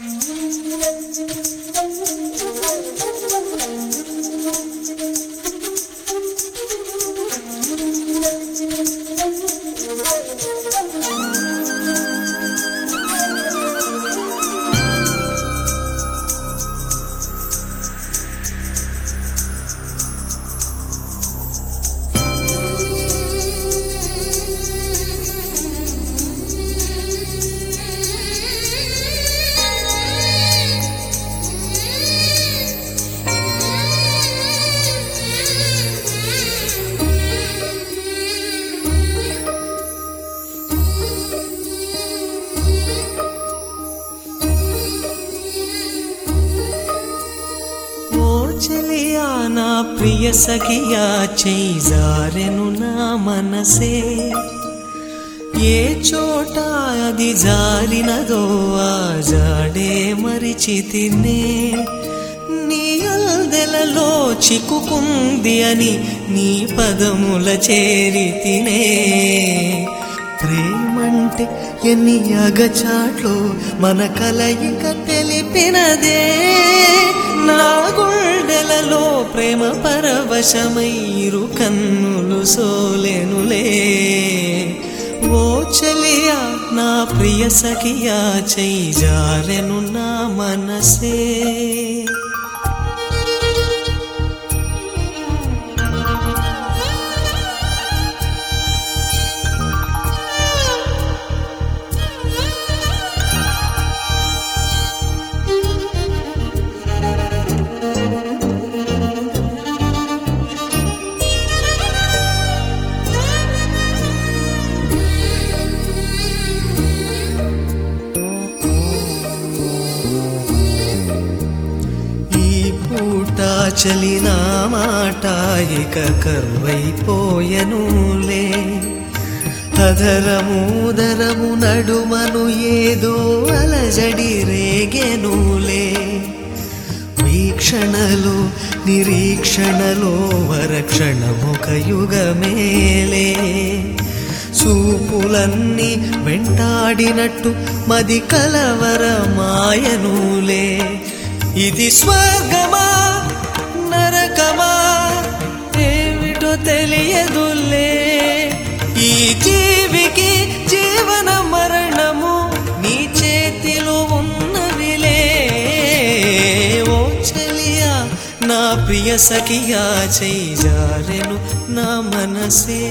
ఓ చెలియా నా ప్రియ సఖియా చేయి జారెను నా మనసే ఏ చోట అది జారినదో ఆ జాడే మరిచి తినే నీ అల్దెలలో చిక్కుకుంది అని నీ పదముల చేరి తినే ప్రేమంటే ఎన్ని అగచాట్లు మన కలయిక తెలిపినదే నా గుండెలలో ప్రేమ పరవశమైరు కన్నులు సోలెనులే ఓ చెలియా నా ప్రియ సఖియా చెయ్యి జారెను నా మనసే ఈ పూట చలిన మాట ఇక కరువైపోయనులే అధరముదరము నడుమను ఏదో అలజడి రేగెనులే వీక్షణలో నిరీక్షణలో వరక్షణమొక యుగమేలే చూపులన్నీ వెంటాడినట్టు మది కలవరమాయనులే ఇది స్వర్గమా నరకమా ఏమిటో తెలియదులే ఈ జీవికి జీవన మరణము నీ చేతిలో ఉన్నవిలే ఓ చెలియా నా ప్రియ సఖియా చెయ్యి జారెను నా మనసే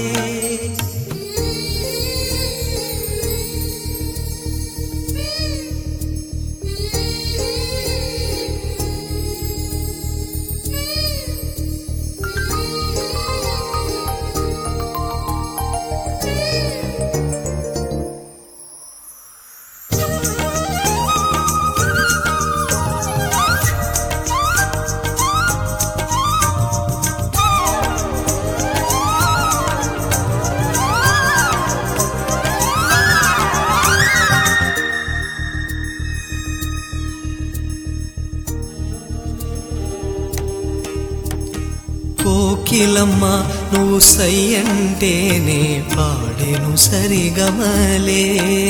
కోకిలమ్మ నువ్వు సై అంటేనే పాడెను సరిగమలే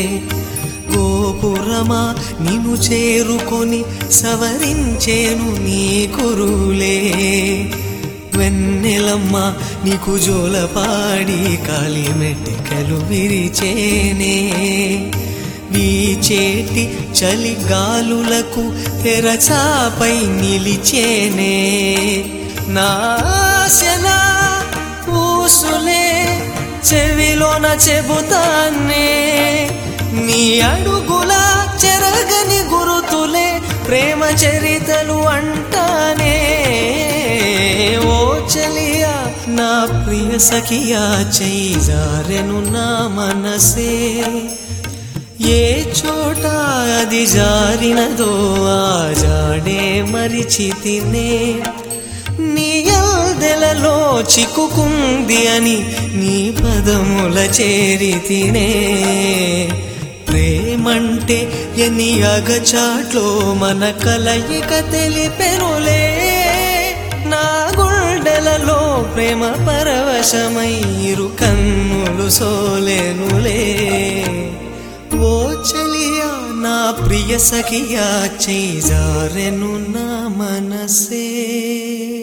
గోపురమా నిన్ను చేరుకొని సవరించేను నీ కురులే వెన్నెలమ్మ నీకు జోలపాడి కాలి మెట్టికలు విరిచేనే వీచేటి చలి గాలులకు తెరచాపై నిలిచేనే నాశనా ఊసులే చెవిలోన చెబుతానే నీ అడుగుల చెరగని గురుతులే ప్రేమ చరితలు అంటానే ఓ చలియా నా ప్రియ సఖియా చెయ్యి జారెను నా మనసే ఏ చోట అది జారినదో ఆ జాడే మరిచి తినే నీ యాదెలలో చిక్కుకుంది అని నీ పదముల చేరి తినే ప్రేమంటే ఎన్ని అగచాట్లో మన కలయిక తెలిపెనులే నా గుండెలలో ప్రేమ పరవశమైరు కన్నులు సోలెనులే ఓ చలియా నా ప్రియ సఖియా చేజారెను నా మనసే